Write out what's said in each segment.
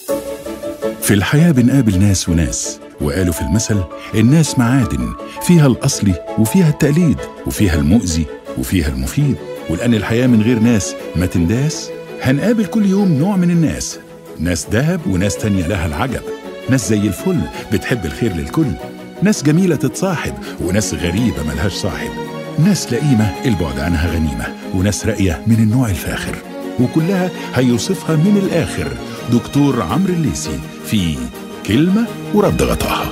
في الحياة بنقابل ناس وناس وقالوا في المثل الناس معادن فيها الأصلي وفيها التقليد وفيها المؤذي وفيها المفيد ولأن الحياة من غير ناس ما تنداس هنقابل كل يوم نوع من الناس ناس دهب وناس تانية لها العجب ناس زي الفل بتحب الخير للكل ناس جميلة تتصاحب وناس غريبة ملهاش صاحب ناس لئيمة البعد عنها غنيمة وناس راقية من النوع الفاخر وكلها هيوصفها من الآخر دكتور عمرو الليسي في كلمة ورد غطاها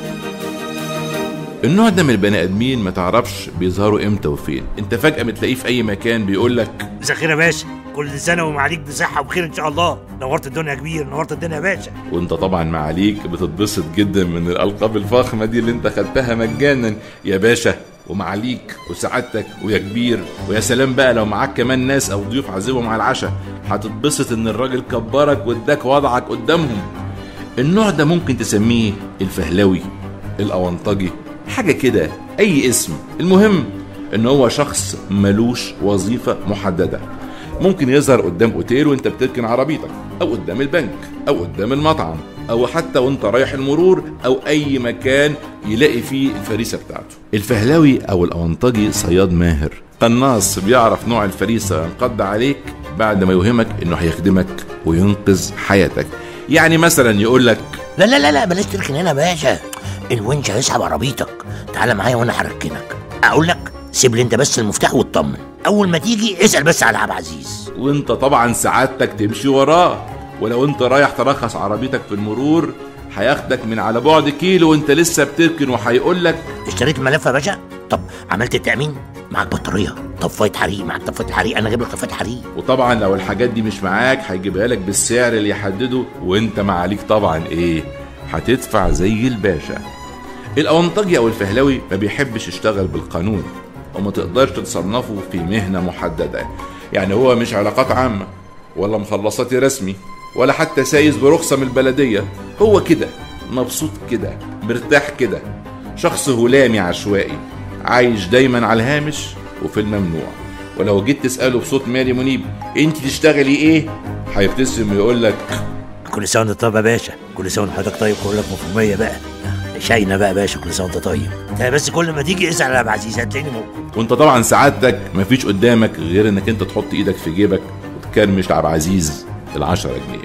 النوع ده من البني ادمين ما تعرفش بيظهروا امتى وفين انت فجاه بتلاقيه في اي مكان بيقول لك مساء الخير يا باشا كل سنه ومعاليك بصحه وبخير ان شاء الله نورت الدنيا يا كبير نورت الدنيا يا باشا وانت طبعا معاليك بتتبسط جدا من الالقاب الفخمه دي اللي انت خدتها مجانا يا باشا ومعاليك وسعادتك ويا كبير ويا سلام بقى لو معاك كمان ناس او ضيوف عازمهم على العشاء هتتبسط ان الراجل كبرك واداك وضعك قدامهم النوع ده ممكن تسميه الفهلوي الاونطجي حاجه كده اي اسم المهم ان هو شخص ملوش وظيفه محدده ممكن يظهر قدام اوتيل وانت بتركن عربيتك او قدام البنك او قدام المطعم او حتى وانت رايح المرور او اي مكان يلاقي فيه الفريسه بتاعته الفهلاوي او الاونطجي صياد ماهر قناص بيعرف نوع الفريسه ينقض عليك بعد ما يوهمك انه هيخدمك وينقذ حياتك يعني مثلا يقول لك لا لا لا لا بلاش تركن هنا يا باشا الونش هيسحب عربيتك تعالى معايا وانا هركنك اقول لك سيب لي انت بس المفتاح واطمن اول ما تيجي اسال بس على عبد العزيز وانت طبعا سعادتك تمشي وراه ولو انت رايح ترخص عربيتك في المرور هياخدك من على بعد كيلو وانت لسه بتركن وهيقول لك اشتريت الملف يا باشا طب عملت التامين معاك بطاريه طفايه حريق معاك طفايه حريق انا جايب لك طفايه حريق وطبعا لو الحاجات دي مش معاك هيجيبها لك بالسعر اللي يحدده وانت معاليك طبعا ايه هتدفع زي الباشا الاونطجي او الفهلوي ما بيحبش يشتغل بالقانون وما تقدرش تصنفه في مهنه محدده يعني هو مش علاقات عامه ولا مخلصاتي رسمي ولا حتى سايس برخصه من البلديه هو كده مبسوط كده مرتاح كده شخص هلامي عشوائي عايش دايما على الهامش وفي الممنوع ولو جيت تساله بصوت مالي منيب انت تشتغلي ايه هيبتسم ويقول لك كل سنه وانت طيب يا باشا كل سنه وحضرتك طيب كل لك مفهوميه بقى شاينا بقى يا باشا كل سنه وانت طيب انت بس كل ما تيجي اسال على عبد العزيز هتلاقيني موجود وانت طبعا سعادتك مفيش قدامك غير انك انت تحط ايدك في جيبك وتكرمش لعب عزيز العشرة جنيه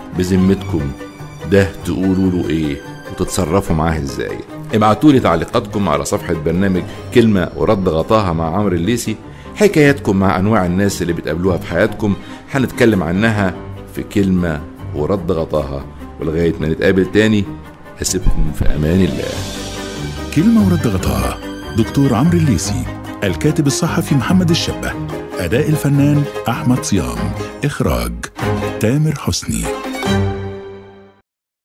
بذمتكم ده تقولوا له ايه وتتصرفوا معاه ازاي ابعتوا لي تعليقاتكم على صفحة برنامج كلمة ورد غطاها مع عمرو الليسي حكاياتكم مع انواع الناس اللي بتقابلوها في حياتكم هنتكلم عنها في كلمة ورد غطاها ولغاية ما نتقابل تاني أسيبكم في أمان الله كلمة ورد غطاها دكتور عمرو الليسي الكاتب الصحفي محمد الشبه أداء الفنان أحمد صيام إخراج تامر حسني